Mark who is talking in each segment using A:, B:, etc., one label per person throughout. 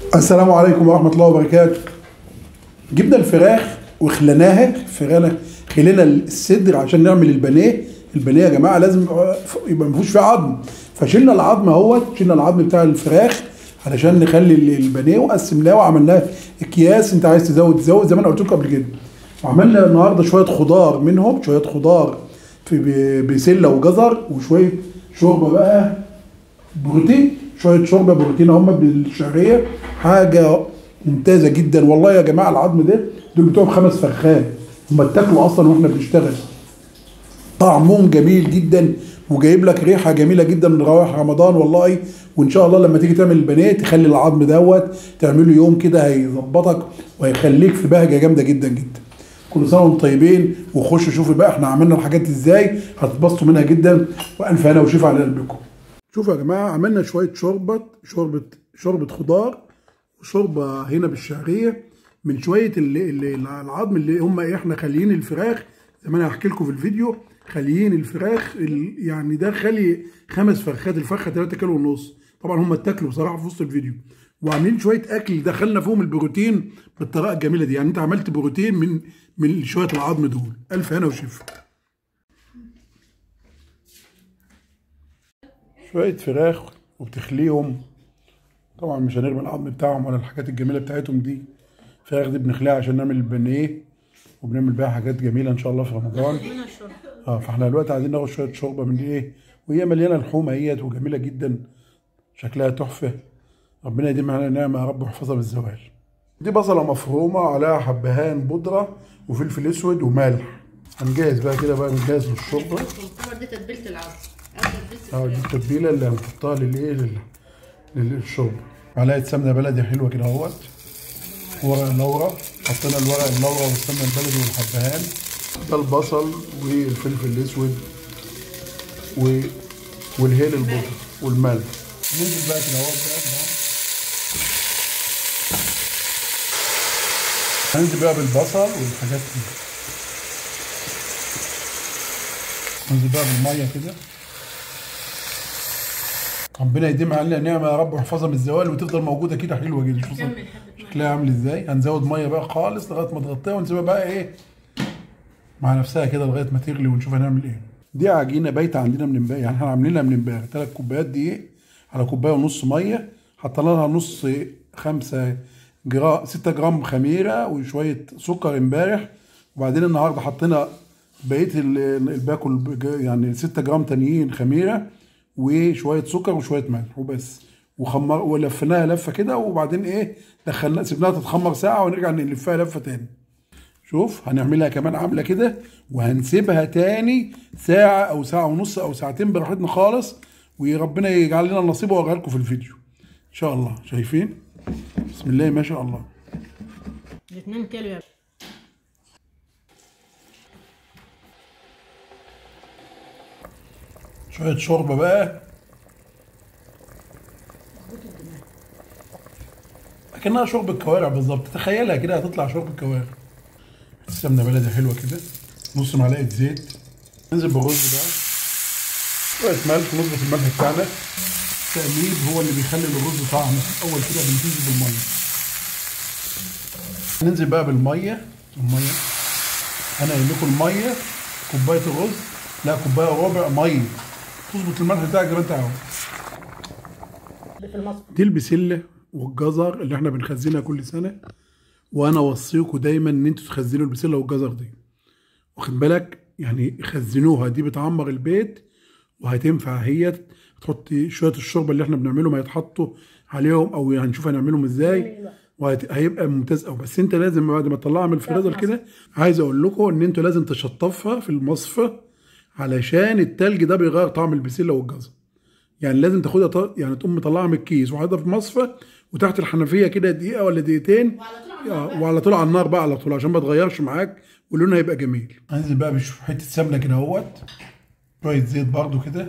A: السلام عليكم ورحمة الله وبركاته جبنا الفراخ وخلناها فراخ خلينا الصدر عشان نعمل البانيه البانيه يا جماعة لازم يبقى ما فيهوش فيه عظم فشلنا العظم اهوت شلنا العظم بتاع الفراخ علشان نخلي البانيه وقسمناه وعملناه اكياس انت عايز تزود تزود زي ما انا قلت لكم قبل كده وعملنا النهارده شويه خضار منهم شويه خضار في ب- بسله وجزر وشويه شوربه بقى بروتين شويه شوربه بروتين هم بالشعريه حاجه ممتازه جدا والله يا جماعه العظم ده دول بتوع خمس فرخات هم اتاكلوا اصلا واحنا بنشتغل طعمهم جميل جدا وجايب لك ريحه جميله جدا من روائح رمضان والله وان شاء الله لما تيجي تعمل البانيه تخلي العظم دوت تعمله يوم كده هيظبطك وهيخليك في بهجه جامده جدا جدا كل سنه وانتم طيبين وخشوا شوفوا بقى احنا عملنا الحاجات دي ازاي هتتبسطوا منها جدا والف هنا وشفا على قلبكم شوفوا يا جماعه عملنا شويه شوربه شوربه شوربه خضار وشوربه هنا بالشعريه من شويه اللي اللي العظم اللي هم ايه احنا خاليين الفراخ زي ما انا هحكي لكم في الفيديو خاليين الفراخ ال- يعني ده خالي خمس فرخات الفرخه 3 كيلو ونص طبعا هم اتاكلوا بصراحه في وسط الفيديو وعاملين شويه اكل دخلنا فيهم البروتين بالطريقه الجميله دي يعني انت عملت بروتين من من شويه العظم دول الف هنا وشفا شويه فراخ وبتخليهم طبعا مش هنرمي العظم بتاعهم ولا الحاجات الجميله بتاعتهم دي الفراخ دي بنخليها عشان نعمل البانيه وبنعمل بيها حاجات جميله ان شاء الله في رمضان
B: منها الشرب
A: اه فاحنا دلوقتي عايزين ناخد شويه شوربه من دي ايه وهي مليانه لحوم اهيت وجميله جدا شكلها تحفه ربنا يديم علينا نعمه يا رب ويحفظها بالزوال دي بصله مفرومه عليها حبهان بودره وفلفل اسود وملح هنجهز بقى كده بقى نجهز للشوربه
B: طبعا دي تتبيله العظم او تتبيله
A: اه دي
B: الفراخ.
A: التتبيله اللي هنحطها للايه لل- للشوربه معلقه سمنه بلدي حلوه كده اهوت ورق اللورا حطينا الورق اللورا والسمنه البلدي والحبهان ده البصل والفلفل الاسود و... والهيل البودر والملح ننزل بقى كده اهوت بقى كده اهو. هننزل بقى بالبصل والحاجات دي ننزل بقى بالميه كده ربنا يديمها علينا نعمه يا رب ويحفظها من الزوال وتفضل موجوده كده حلوه كده شوف
B: كمل حبه ميه
A: شكلها عامل ازاي هنزود ميه بقى خالص لغايه ما تغطيها ونسيبها بقى ايه مع نفسها كده لغايه ما تغلي ونشوف هنعمل ايه دي عجينه بايته عندنا من امبارح يعني احنا عاملينها من امبارح ثلاث كوبايات دقيق على كوبايه ونص ميه حطينا لها نص خمسة جرام 6 جرام خميره وشويه سكر امبارح وبعدين النهارده حطينا بقيه ال- الباكل بج- يعني 6 جرام تانيين خميره وشويه سكر وشويه ملح وبس وخمر ولفيناها لفه كده وبعدين ايه دخلنا سيبناها تتخمر ساعه ونرجع نلفها لفه تاني شوف هنعملها كمان عامله كده وهنسيبها تاني ساعه او ساعه ونص او ساعتين براحتنا خالص وربنا يجعل لنا النصيب واوريها لكم في الفيديو ان شاء الله شايفين بسم الله ما شاء الله
B: 2 كيلو يا
A: شويه شوربه بقى كأنها شوربة كوارع بالظبط تخيلها كده هتطلع شوربة كوارع السمنة بلدي حلوة كده نص معلقة زيت ننزل بالرز بقى شوية ملح نظبط الملح بتاعنا التقليب هو اللي بيخلي الرز طعم أول كده بننزل بالمية ننزل بقى بالمية المية أنا قايل لكم المية كوباية الرز لا كوباية وربع مية تظبط الملح بتاعك زي ما أنت عاوز
B: في المصفى
A: دي البسله والجزر اللي احنا بنخزنها كل سنه وانا اوصيكم دايما ان انتوا تخزنوا البسله والجزر دي واخد بالك يعني خزنوها دي بتعمر البيت وهتنفع هي تحط شويه الشوربه اللي احنا بنعملهم هيتحطوا عليهم او هنشوف هنعملهم ازاي وهيبقى ممتاز قوي بس انت لازم بعد ما تطلعها من الفريزر كده عايز اقول لكم ان انتوا لازم تشطفها في المصفى علشان التلج ده بيغير طعم البسله والجزر يعني لازم تاخدها ط- يعني تقوم مطلعها من الكيس وحاططها في مصفى وتحت الحنفيه كده دقيقه ولا دقيقتين آه، وعلى طول على النار بقى على طول عشان ما تغيرش معاك ولونها يبقى جميل انزل بقى بشوف حته سمنه كده اهوت شويه زيت برضو كده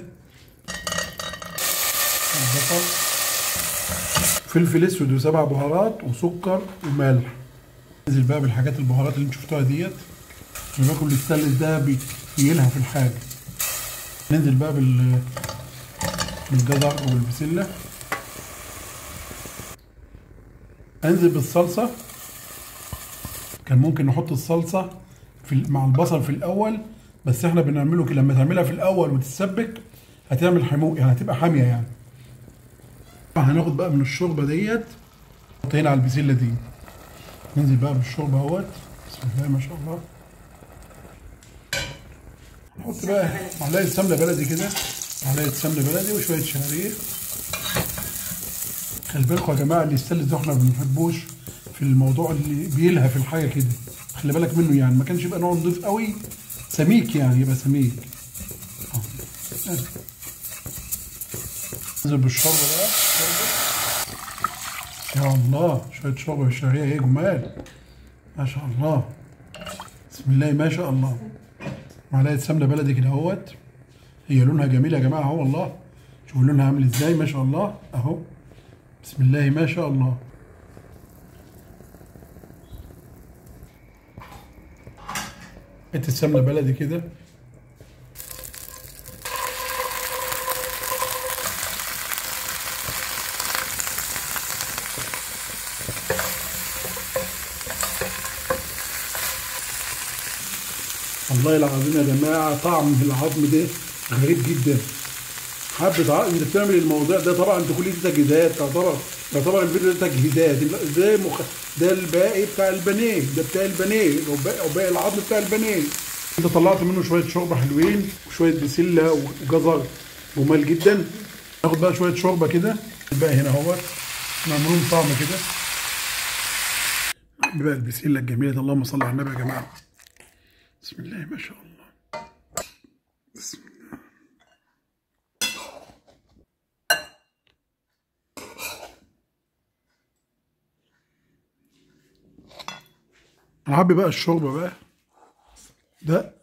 A: البصل فلفل اسود وسبع بهارات وسكر وملح انزل بقى بالحاجات البهارات اللي انتوا شفتوها ديت انا باكل الستانلس ده بي- بيلها في الحاجه ننزل بقى بال بالجزر والبسله انزل بالصلصه كان ممكن نحط الصلصه في ال- مع البصل في الاول بس احنا بنعمله كده لما تعملها في الاول وتتسبك هتعمل حمو يعني هتبقى حاميه يعني هناخد بقى من الشوربه ديت نحط هنا على البسله دي ننزل بقى بالشوربه اهوت بسم الله ما شاء الله نحط بقى معلقه سمنه بلدي كده معلقه سمنه بلدي وشويه شعريه خلي بالكم يا جماعه اللي يستلذ ده احنا ما بنحبوش في الموضوع اللي بيلهى في الحاجه كده خلي بالك منه يعني ما كانش يبقى نوع نضيف قوي سميك يعني يبقى سميك آه. ننزل بالشوربه بقى شوربة. يا الله شويه شوربه بالشعريه ايه جمال ما شاء الله بسم الله ما شاء الله معلقه سمنه بلدي كده اهوت هي لونها جميل يا جماعه اهو والله شوفوا لونها عامل ازاي ما شاء الله اهو بسم الله ما شاء الله حته السمنه بلدي كده والله العظيم يا جماعه طعم العظم ده غريب جدا حبة عقل انت بتعمل الموضوع ده طبعا انت كل دي تجهيزات تعتبر يعتبر الفيديو ده تجهيزات ده مخ... ده الباقي بتاع البانيه ده بتاع البانيه او باقي, أو باقي العظم بتاع البانيه انت طلعت منه شويه شوربه حلوين وشويه بسله وجزر جمال جدا ناخد بقى شويه شوربه كده الباقي هنا اهوت نعمل لهم طعم كده بقى البسله الجميله دي اللهم صل على النبي يا جماعه بسم الله ما شاء الله بسم الله انا حابب بقى الشوربه بقى ده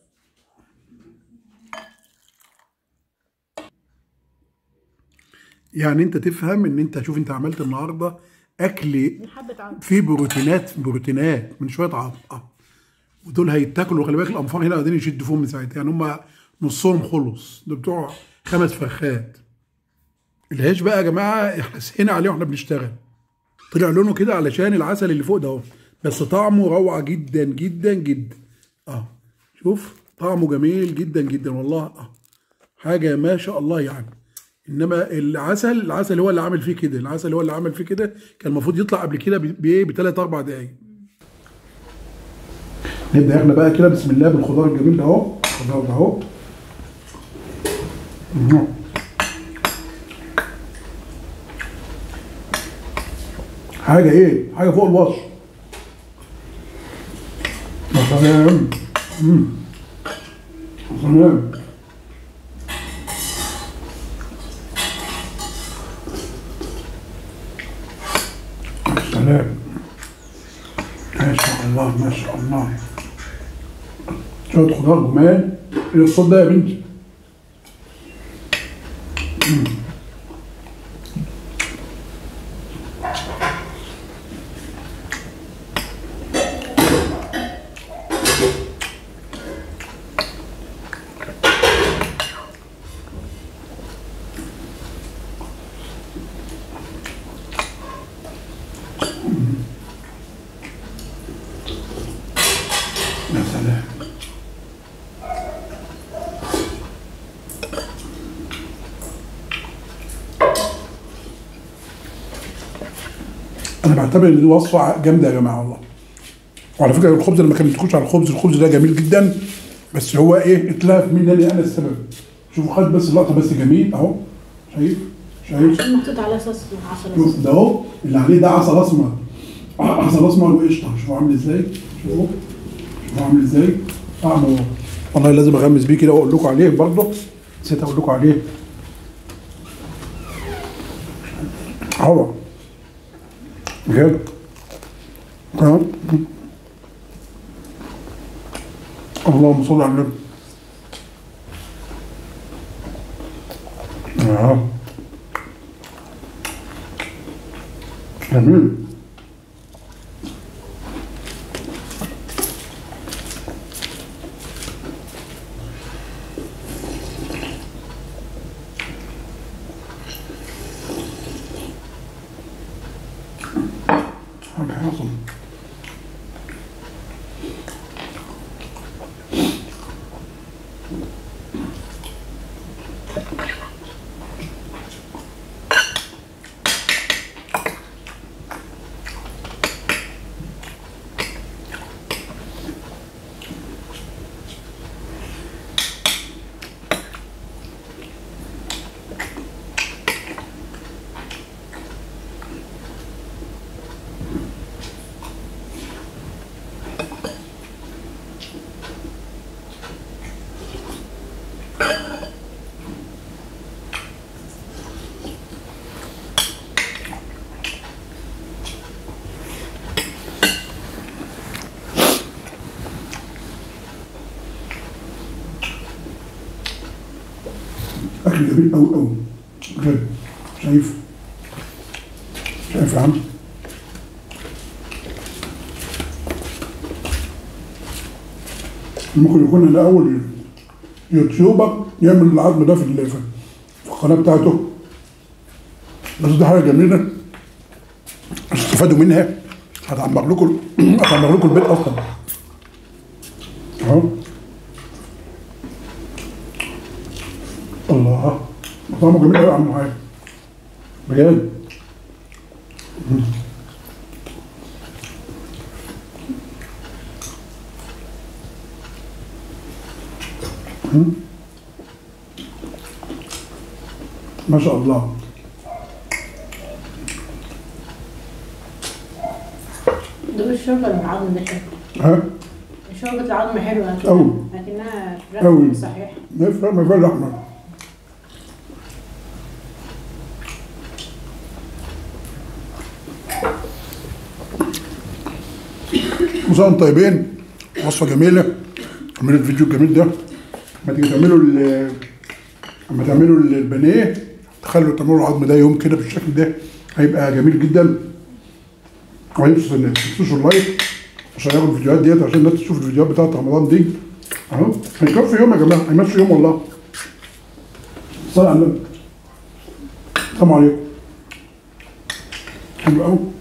A: يعني انت تفهم ان انت شوف انت عملت النهارده اكل
B: من حبة عظم
A: فيه بروتينات بروتينات من شويه عظم اه ودول هيتاكلوا خلي بالك الانفار هنا قاعدين يشدوا فيهم من ساعتها يعني هم نصهم خلص ده بتوع خمس فرخات العيش بقى يا جماعه احنا سهينا عليه واحنا بنشتغل طلع لونه كده علشان العسل اللي فوق ده اهو بس طعمه روعه جدا جدا جدا اه شوف طعمه جميل جدا جدا والله اه حاجه ما شاء الله يعني انما العسل العسل هو اللي عامل فيه كده العسل هو اللي عامل فيه كده كان المفروض يطلع قبل كده بايه بثلاث اربع دقايق نبدا احنا بقى كده بسم الله بالخضار الجميل ده اهو الخضار ده اهو مم. حاجه ايه حاجه فوق الوصف يا سلام مم. يا سلام يا سلام ما شاء الله ما شاء الله شوية خضار جمال ايه الصوت ده يا بنتي؟ مم. يا سلام انا بعتبر ان دي وصفه جامده يا جماعه والله وعلى فكره الخبز انا ما كلمتكوش على الخبز الخبز ده جميل جدا بس هو ايه اتلهف مني انا السبب شوفوا خد بس اللقطه بس جميل اهو شايف شايف
B: محطوط على اساس عسل
A: شوف ده اهو اللي عليه ده عسل اسمر عسل اسمر وقشطه شوفوا عامل ازاي شوفوا شوفوا عامل ازاي طعمه والله لازم اغمس بيه كده واقول لكم عليه برضه نسيت اقول لكم عليه اهو بجد ها اللهم صل على النبي اه جميل حاجة عظم أكل جميل أوي أوي بجد شايف شايف يا عم ممكن يكون ده أول يوتيوبر يعمل العظم ده في ال- في القناة بتاعته بس دي حاجة جميلة استفادوا منها هتعمر لكم هتعمر لكم البيت أصلا أهو الله طعمه جميل قوي يا عم معايا بجد مم. مم. ما شاء الله
B: دول الشوربة اللي العظم ده حلو
A: ها
B: شوربة العظم حلوة لكن-
A: أوي.
B: لكنها
A: أوي.
B: فراخ صحيح
A: نفرق ما يبقى الأحمر كل سنة وانتم طيبين وصفة جميلة عملت الفيديو الجميل ده لما تيجي تعملوا ال- لما تعملوا ال- البانيه تخلوا تعملوا العظم ده يوم كده بالشكل ده هيبقى جميل جدا وهيبسط الناس ما تنسوش اللايك عشان ياخدوا الفيديوهات ديت عشان الناس تشوف الفيديوهات بتاعت رمضان دي اهو هيكفي يوم يا جماعه هيمشي يوم والله صلى على النبي السلام عليكم حلو قوي